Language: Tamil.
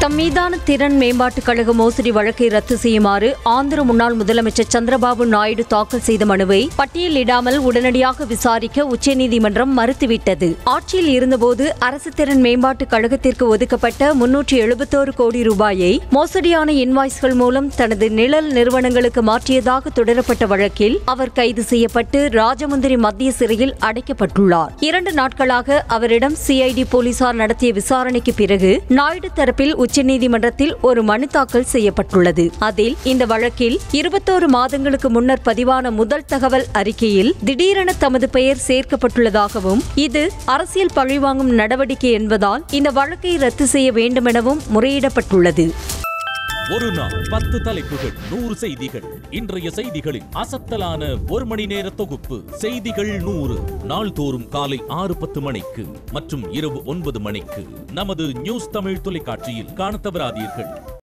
தம் மீதான திறன் மேம்பாட்டுக் கழக மோசடி வழக்கை ரத்து செய்யுமாறு ஆந்திர முன்னாள் முதலமைச்சர் சந்திரபாபு நாயுடு தாக்கல் செய்த மனுவை பட்டியலிடாமல் உடனடியாக விசாரிக்க உச்சநீதிமன்றம் மறுத்துவிட்டது ஆட்சியில் இருந்தபோது அரசு திறன் மேம்பாட்டுக் கழகத்திற்கு ஒதுக்கப்பட்ட முன்னூற்றி எழுபத்தோரு கோடி ரூபாயை மோசடியான இன்வாய்ஸ்கள் மூலம் தனது நிழல் நிறுவனங்களுக்கு மாற்றியதாக தொடரப்பட்ட வழக்கில் அவர் கைது செய்யப்பட்டு ராஜமுந்திரி மத்திய சிறையில் அடைக்கப்பட்டுள்ளார் இரண்டு நாட்களாக அவரிடம் சிஐடி போலீசார் நடத்திய விசாரணைக்கு பிறகு நாயுடு தரப்பில் உச்சநீதிமன்றத்தில் ஒரு மனு தாக்கல் செய்யப்பட்டுள்ளது அதில் இந்த வழக்கில் இருபத்தோரு மாதங்களுக்கு முன்னர் பதிவான முதல் தகவல் அறிக்கையில் திடீரென தமது பெயர் சேர்க்கப்பட்டுள்ளதாகவும் இது அரசியல் பழிவாங்கும் நடவடிக்கை என்பதால் இந்த வழக்கை ரத்து செய்ய வேண்டுமெனவும் முறையிடப்பட்டுள்ளது ஒரு நாள் பத்து தலைப்புகள் நூறு செய்திகள் இன்றைய செய்திகளின் அசத்தலான ஒரு மணி நேர தொகுப்பு செய்திகள் நூறு நாள்தோறும் காலை ஆறு பத்து மணிக்கு மற்றும் இரவு ஒன்பது மணிக்கு நமது நியூஸ் தமிழ் தொலைக்காட்சியில் காணத் தவறாதீர்கள்